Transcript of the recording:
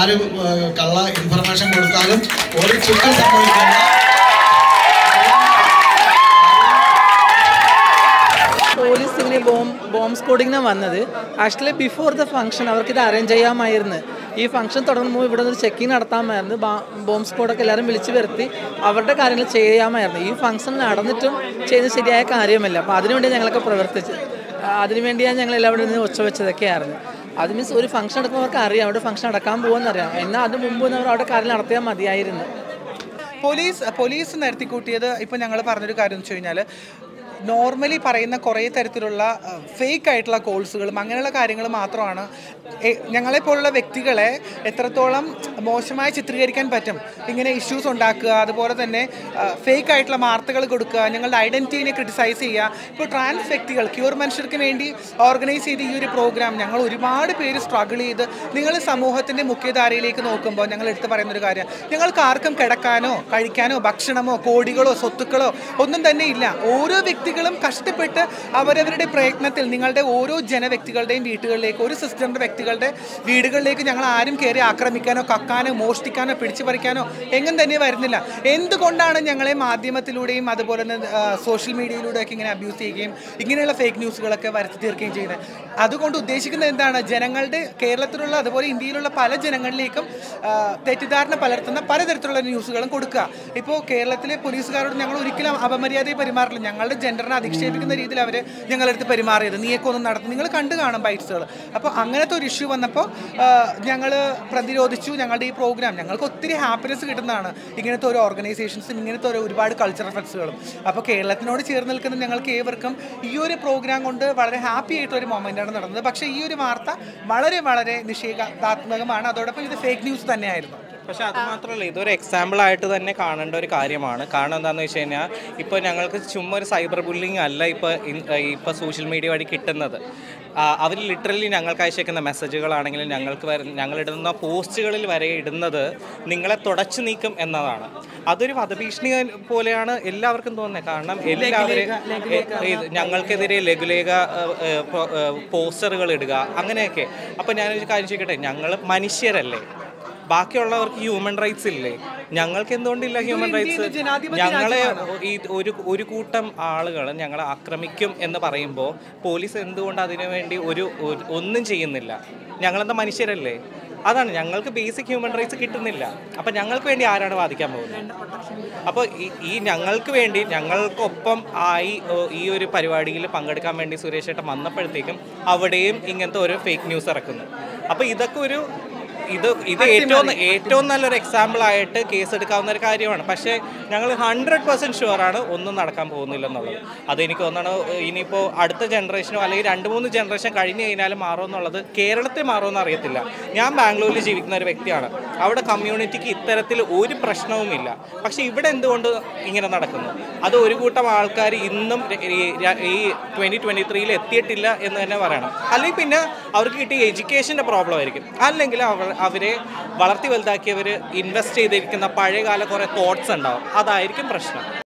ആര് ഏഹ്, കള്ള ഇൻഫർമേഷൻ കൊടുത്താലും ഒരു ചുക്കം സംഭവിക്കില്ല പോലീസ് ഇങ്ങനെ ബോം ബോംബ് സ്കോഡിങ്ങിനാണ് വന്നത് ആക്ച്വലി ബിഫോർ ദ ഫംഗ്ഷൻ അവർക്ക് ഇത് അറേഞ്ച് ചെയ്യാമായിരുന്നു ഈ ഫംഗ്ഷൻ തുടങ്ങുമ്പോൾ ഇവിടെ നിന്ന് ചെക്കിങ് നടത്താമായിരുന്നു ബാ- ബോംബ് സ്ക്വാഡൊക്കെ എല്ലാവരും വിളിച്ചു വരുത്തി അവരുടെ കാര്യങ്ങൾ ചെയ്യാമായിരുന്നു ഈ ഫംഗ്ഷൻ നടന്നിട്ടും ചെയ്യുന്നത് ശരിയായ കാര്യമല്ല അപ്പോൾ അതിനുവേണ്ടി ഞങ്ങളൊക്കെ പ്രവർത്തിച്ച് ആ, അതിനുവേണ്ടിയാണ് ഞങ്ങൾ എല്ലാവരും നിന്ന് ഒച്ച വെച്ചതൊക്കെയായിരുന്നു അത് മീൻസ് ഒരു ഫംഗ്ഷൻ നടക്കുമ്പോൾ അവർക്ക് അറിയാം അവിടെ ഫംഗ്ഷൻ നടക്കാൻ പോകുമെന്നറിയാം എന്നാൽ അത് മുമ്പ് അവർ അവിടെ കാര്യം നടത്തിയാൽ മതിയായിരുന്നു പോലീസ് പോലീസ് നടത്തിക്കൂട്ടിയത് ഇപ്പം ഞങ്ങൾ പറഞ്ഞൊരു കാര്യം എന്ന് വെച്ച് കഴിഞ്ഞാൽ നോർമലി പറയുന്ന കുറേ തരത്തിലുള്ള ഫേക്ക് ആയിട്ടുള്ള കോഴ്സുകളും അങ്ങനെയുള്ള കാര്യങ്ങൾ മാത്രമാണ് എ- ഞങ്ങളെപ്പോലുള്ള വ്യക്തികളെ എത്രത്തോളം മോശമായി ചിത്രീകരിക്കാൻ പറ്റും ഇങ്ങനെ ഇഷ്യൂസ് ഉണ്ടാക്കുക അതുപോലെ തന്നെ ഫേക്ക് ആയിട്ടുള്ള വാർത്തകൾ കൊടുക്കുക ഞങ്ങളുടെ ഐഡൻറ്റിറ്റിനെ ക്രിട്ടിസൈസ് ചെയ്യുക ഇപ്പോൾ ട്രാൻസ് വ്യക്തികൾ ക്യൂർ മനുഷ്യർക്ക് വേണ്ടി ഓർഗനൈസ് ചെയ്ത ഈ ഒരു പ്രോഗ്രാം ഞങ്ങൾ ഒരുപാട് പേര് സ്ട്രഗിൾ ചെയ്ത് നിങ്ങൾ സമൂഹത്തിൻ്റെ മുഖ്യധാരയിലേക്ക് നോക്കുമ്പോൾ ഞങ്ങൾ എടുത്തു പറയുന്ന ഒരു കാര്യം ഞങ്ങൾക്ക് ആർക്കും കിടക്കാനോ കഴിക്കാനോ ഭക്ഷണമോ കോടികളോ സ്വത്തുക്കളോ ഒന്നും തന്നെ ഇല്ല ഓരോ വ്യക്തികളും കഷ്ടപ്പെട്ട് അവരവരുടെ പ്രയത്നത്തിൽ നിങ്ങളുടെ ഓരോ ജനവ്യക്തികളുടെയും വീട്ടുകളിലേക്ക് ഒരു സിസ്റ്ററിൻ്റെ വ്യക്തികളുടെ വീടുകളിലേക്ക് ഞങ്ങൾ ആരും കയറി ആക്രമിക്കാനോ കക്കാനോ മോഷ്ടിക്കാനോ പിടിച്ചു പറിക്കാനോ എങ്ങും തന്നെ വരുന്നില്ല എന്തുകൊണ്ടാണ് ഞങ്ങളെ മാധ്യമത്തിലൂടെയും അതുപോലെ തന്നെ സോഷ്യൽ മീഡിയയിലൂടെയൊക്കെ ഇങ്ങനെ അബ്യൂസ് ചെയ്യുകയും ഇങ്ങനെയുള്ള ഫേക്ക് ന്യൂസുകളൊക്കെ വരുത്തി തീർക്കുകയും ചെയ്യുന്നത് അതുകൊണ്ട് ഉദ്ദേശിക്കുന്നത് എന്താണ് ജനങ്ങളുടെ കേരളത്തിലുള്ള അതുപോലെ ഇന്ത്യയിലുള്ള പല ജനങ്ങളിലേക്കും ആ, തെറ്റിദ്ധാരണ പലർത്തുന്ന പലതരത്തിലുള്ള ന്യൂസുകളും കൊടുക്കുക ഇപ്പോൾ കേരളത്തിലെ പോലീസുകാരോട് ഞങ്ങൾ ഒരിക്കലും അപമര്യാദയെ പെരുമാറില്ല ഞങ്ങളുടെ ജെൻഡറിനെ അധിക്ഷേപിക്കുന്ന രീതിയിൽ അവർ ഞങ്ങളടുത്ത് പെരുമാറിയത് നീയൊക്കെ ഒന്നും നടത്തും നിങ്ങൾ കണ്ടു കാണും ബൈറ്റ്സുകൾ അപ്പോൾ അങ്ങനത്തെ ഒരു ഇഷ്യൂ വന്നപ്പോൾ ഞങ്ങൾ പ്രതിരോധിച്ചു ഞങ്ങളുടെ ഈ പ്രോഗ്രാം ഞങ്ങൾക്ക് ഒത്തിരി ഹാപ്പിനെസ് കിട്ടുന്നതാണ് ഇങ്ങനത്തെ ഓരോ ഓർഗനൈസേഷൻസും ഇങ്ങനത്തെ ഓരോ ഒരുപാട് കൾച്ചറൽ ഫെസ്റ്റുകളും അപ്പോൾ കേരളത്തിനോട് ചേർന്ന് നിൽക്കുന്ന ഞങ്ങൾക്ക് ഏവർക്കും ഈ ഒരു പ്രോഗ്രാം കൊണ്ട് വളരെ ഹാപ്പി ആയിട്ടുള്ള ഒരു മൊമെൻ്റാണ് നടന്നത് പക്ഷേ ഈ ഒരു വാർത്ത വളരെ വളരെ നിഷേധാത്മകമാണ് അതോടൊപ്പം ഇത് ഫേക്ക് ന്യൂസ് തന്നെയായിരുന്നു പക്ഷെ അത് മാത്രമല്ല ഇതൊരു എക്സാമ്പിൾ ആയിട്ട് തന്നെ കാണേണ്ട ഒരു കാര്യമാണ് കാരണം എന്താണെന്ന് വെച്ച് കഴിഞ്ഞാൽ ഇപ്പോൾ ഞങ്ങൾക്ക് ചുമ്മാ ഒരു സൈബർ ബുള്ളിങ് അല്ല ഇപ്പോൾ ഇപ്പോൾ സോഷ്യൽ മീഡിയ വഴി കിട്ടുന്നത് അവർ ലിറ്ററലി ഞങ്ങൾക്ക് അയച്ചേക്കുന്ന മെസ്സേജുകളാണെങ്കിലും ഞങ്ങൾക്ക് വര ഞങ്ങളിടുന്ന പോസ്റ്റുകളിൽ വരെ ഇടുന്നത് നിങ്ങളെ തുടച്ചു നീക്കും എന്നതാണ് അതൊരു വധഭീഷണി പോലെയാണ് എല്ലാവർക്കും തോന്നുന്നത് കാരണം എല്ലാവരും ഇത് ഞങ്ങൾക്കെതിരെ ലഘുലേഖ പോസ്റ്ററുകൾ ഇടുക അങ്ങനെയൊക്കെ അപ്പോൾ ഞാനൊരു കാര്യം ചോദിക്കട്ടെ ഞങ്ങൾ മനുഷ്യരല്ലേ ബാക്കിയുള്ളവർക്ക് ഹ്യൂമൻ റൈറ്റ്സ് ഇല്ലേ ഞങ്ങൾക്ക് എന്തുകൊണ്ടില്ല ഹ്യൂമൻ റൈറ്റ്സ് ഞങ്ങളെ ഈ ഒരു ഒരു കൂട്ടം ആളുകൾ ഞങ്ങളെ ആക്രമിക്കും എന്ന് പറയുമ്പോൾ പോലീസ് എന്തുകൊണ്ട് അതിനു വേണ്ടി ഒരു ഒരു- ഒന്നും ചെയ്യുന്നില്ല ഞങ്ങളെന്താ മനുഷ്യരല്ലേ അതാണ് ഞങ്ങൾക്ക് ബേസിക് ഹ്യൂമൻ റൈറ്റ്സ് കിട്ടുന്നില്ല അപ്പം ഞങ്ങൾക്ക് വേണ്ടി ആരാണ് വാദിക്കാൻ പോകുന്നത് അപ്പോൾ ഈ ഈ ഞങ്ങൾക്ക് വേണ്ടി ഞങ്ങൾക്കൊപ്പം ആയി ഓ, ഈ ഒരു പരിപാടിയിൽ പങ്കെടുക്കാൻ വേണ്ടി സുരേഷ് ഏട്ടൻ വന്നപ്പോഴത്തേക്കും അവിടെയും ഇങ്ങനത്തെ ഒരു ഫേക്ക് ന്യൂസ് ഇറക്കുന്നു അപ്പോൾ ഇതൊക്കെ ഒരു ഇത് ഇത് ഏറ്റവും ഏറ്റവും നല്ലൊരു എക്സാമ്പിൾ ആയിട്ട് കേസ് എടുക്കാവുന്ന ഒരു കാര്യമാണ് പക്ഷേ ഞങ്ങൾ ഹൺഡ്രഡ് പെർസെൻറ്റ് ഷുവറാണ് ഒന്നും നടക്കാൻ പോകുന്നില്ല എന്നുള്ളത് അതെനിക്ക് തോന്നണം ഇനിയിപ്പോൾ അടുത്ത ജനറേഷനോ അല്ലെങ്കിൽ രണ്ട് മൂന്ന് ജനറേഷൻ കഴിഞ്ഞ് കഴിഞ്ഞാലും മാറുമെന്നുള്ളത് കേരളത്തിൽ മാറുമെന്ന് അറിയത്തില്ല ഞാൻ ബാംഗ്ലൂരിൽ ജീവിക്കുന്ന ഒരു വ്യക്തിയാണ് അവിടെ കമ്മ്യൂണിറ്റിക്ക് ഇത്തരത്തിൽ ഒരു പ്രശ്നവുമില്ല പക്ഷേ ഇവിടെ എന്തുകൊണ്ട് ഇങ്ങനെ നടക്കുന്നു അത് ഒരു കൂട്ടം ആൾക്കാർ ഇന്നും ഈ- ഈ ട്വൻറ്റി ട്വൻറ്റി ത്രീയിൽ എത്തിയിട്ടില്ല എന്ന് തന്നെ പറയണം അല്ലെങ്കിൽ പിന്നെ അവർക്ക് കിട്ടിയ എഡ്യൂക്കേഷൻ്റെ പ്രോബ്ലം ആയിരിക്കും അല്ലെങ്കിൽ അവർ അവരെ വളർത്തി വലുതാക്കിയവർ ഇൻവെസ്റ്റ് ചെയ്തിരിക്കുന്ന പഴയകാല കുറേ തോട്ട്സ് ഉണ്ടാവും അതായിരിക്കും പ്രശ്നം